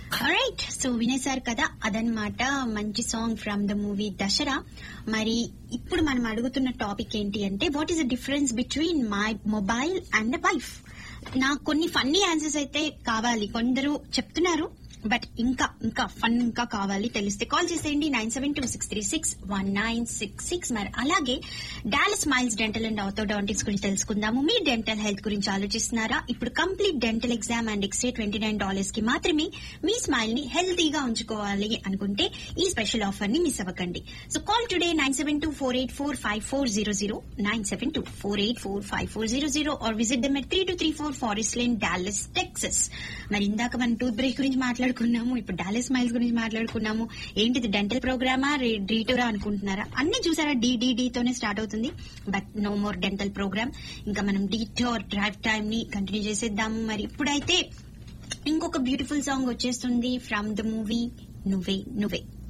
right so వినేశారు కదా అదనమాట మంచి song from the movie Dasara మరి ఇప్పుడు మనం అడుగుతున్న టాపిక్ ఏంటి అంటే what is the difference between my mobile and the wife నాకు కొన్ని ఫన్నీ ఆన్సర్స్ అయితే కావాలి కొందరు చెప్తున్నారు బట్ ఇంకా ఇంకా ఫన్ ఇంకా కావాలి తెలిస్తే కాల్ చేసేయండి nine seven two six three six one nine six six మరి అలాగే Dallas Miles Dental and Orthodontics గురించి తెలుసుకుందాము మీ డెంటల్ హెల్త్ గురించి ఆలోచిస్తున్నారా ఇప్పుడు complete dental exam and X ray twenty nine dollars కి మాత్రమే మీ స్మైల్ ని హెల్తీగా ఉంచుకోవాలి అనుకుంటే ఈ స్పెషల్ ఆఫర్ ని మిస్ అవ్వకండి so call today nine seven two four eight four five four zero zero nine seven two four eight four five four zero zero or visit them at three two three four Forest Lane Dallas Texas మరి ఇందాక మనం tooth brush గురించి మాట్లాడుకున్నాము ఇప్పుడు Dallas smiles గురించి మాట్లాడుకున్నాము ఏంటిది dental ప్రోగ్రామా రీటోరా అనుకుంటున్నారా అన్ని చూసారా డిడిడి తోనే స్టార్ట్ అవుతుంది but no more dental program ఇంకా మనం డీటోర్ డ్రైవ్ టైమ్ ని కంటిన్యూ చేసేద్దాము మరి ఇప్పుడైతే ఇంకొక బ్యూటిఫుల్ సాంగ్ వచ్చేస్తుంది ఫ్రమ్ ద మూవీ నువ్వే నువ్వే